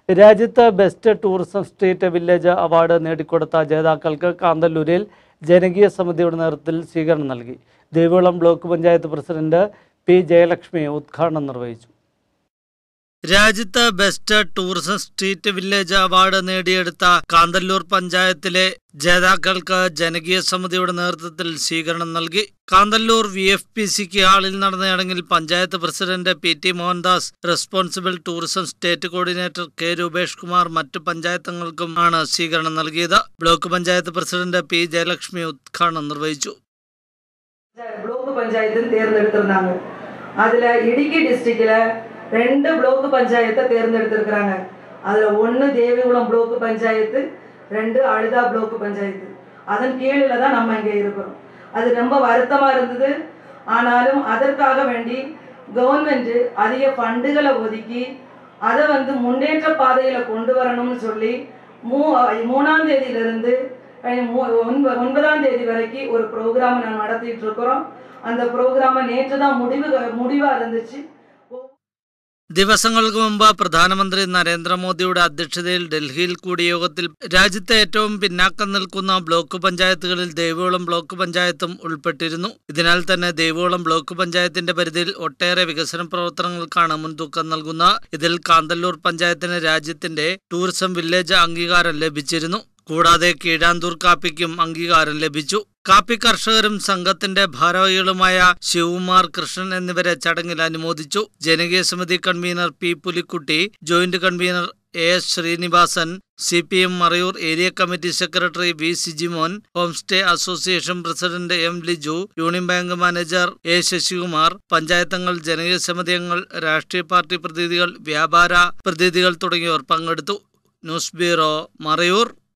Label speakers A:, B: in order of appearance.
A: രാജ്യത്ത് best tourism street village award നേടിക്കൊടുത്ത ജേതാക്കൾക്ക് കാന്തല്ലൂരിൽ ജനകീയ സമിതിയുടെ നേതൃത്വത്തിൽ സ്വീകരണം നൽകി Devikulam block panchayat president P Jayalakshmi ഉദ്ഘാടനം നിർവഹിച്ചു രാജ്യത്ത് best tourism street village award നേടിയെടുത്ത കാന്തല്ലൂർ പഞ്ചായത്തിലെ ജേതാക്കൾക്ക് ജനകീയ സമിതിയുടെ നേതൃത്വത്തിൽ സ്വീകരണം നൽകി കാന്തല്ലൂർ വി എഫ് പി സിക്ക് ഹാളിൽ നടന്ന ചടങ്ങിൽ panchayat president P T Mohandas responsible tourism state coordinator K Rupesh Kumar മറ്റു പഞ്ചായത്തങ്ങൾക്കും ആണ് സ്വീകരണം നൽകിയത് block panchayat president P Jayalakshmi ഉദ്ഘാടനം നിർവഹിച്ചു
B: ബ്ലോക്ക് പഞ്ചായത്തിൽ தேர்ந்தெடுத்திருந்தாங்க அதுல இடுக்கி டிஸ்ட்ரிக்ட்ல ரெண்டு ப்ளோக்கு பஞ்சாயத்தை தேர்ந்தெடுத்திருக்கிறாங்க அதுல ஒன்று தேவிகுளம் ப்ளோக்கு பஞ்சாயத்து ரெண்டு அழுதா ப்ளோக்கு பஞ்சாயத்து அதன் கீழில் தான் நம்ம இங்கே இருக்கிறோம் அது ரொம்ப வருத்தமாக இருந்தது ஆனாலும் அதற்காக வேண்டி கவர்மெண்ட் அதிக ஃபண்டுகளை ஒதுக்கி அதை வந்து முன்னேற்ற பாதையில் கொண்டு வரணும்னு சொல்லி மூ மூணாம் தேதியிலிருந்து அஹ் மூ- ஒன்ப- ஒன்பதாம் தேதி வரைக்கும் ஒரு ப்ரோக்ராம் நாங்கள் நடத்திட்டு இருக்கிறோம் அந்த ப்ரோக்ராமை நேற்று தான் முடிவு முடிவாக இருந்துச்சு
A: ദിവസങ്ങൾക്ക് മുമ്പ് പ്രധാനമന്ത്രി നരേന്ദ്രമോദിയുടെ അധ്യക്ഷതയിൽ ഡൽഹിയിൽ കൂടിയ യോഗത്തിൽ രാജ്യത്തെ ഏറ്റവും പിന്നാക്കം നിൽക്കുന്ന ബ്ലോക്ക് പഞ്ചായത്തുകളിൽ ദേവികുളം ബ്ലോക്ക് പഞ്ചായത്തും ഉൾപ്പെട്ടിരുന്നു ഇതിനാൽ തന്നെ ദേവികുളം ബ്ലോക്ക് പഞ്ചായത്തിന്റെ പരിധിയിൽ ഒട്ടേറെ വികസന പ്രവർത്തനങ്ങൾക്കാണ് മുൻതൂക്കം നൽകുന്ന ഇതിൽ കാന്തല്ലൂർ പഞ്ചായത്തിന് രാജ്യത്തിന്റെ ടൂറിസം വില്ലേജ് അംഗീകാരം ലഭിച്ചിരുന്നു കൂടാതെ കീഴാന്തൂർ കാപ്പിക്കും അംഗീകാരം ലഭിച്ചു കാപ്പി കർഷകരും സംഘത്തിന്റെ ഭാരവാഹികളുമായ ശിവകുമാർ കൃഷ്ണൻ എന്നിവരെ ചടങ്ങിൽ അനുമോദിച്ചു ജനകീയ സമിതി convener P Pulikkutty joint convener A S Srinivasan C P M Marayur area committee secretary V Sijimon home stay association president M Liju union bank manager A Sasikumar പഞ്ചായത്തങ്ങൾ ജനകീയ സമിതി അംഗങ്ങൾ രാഷ്ട്രീയ പാർട്ടി പ്രതിനിധികൾ വ്യാപാര പ്രതിനിധികൾ തുടങ്ങിയവർ പങ്കെടുത്തു ന്യൂസ് ബ്യൂറോ മറയൂർ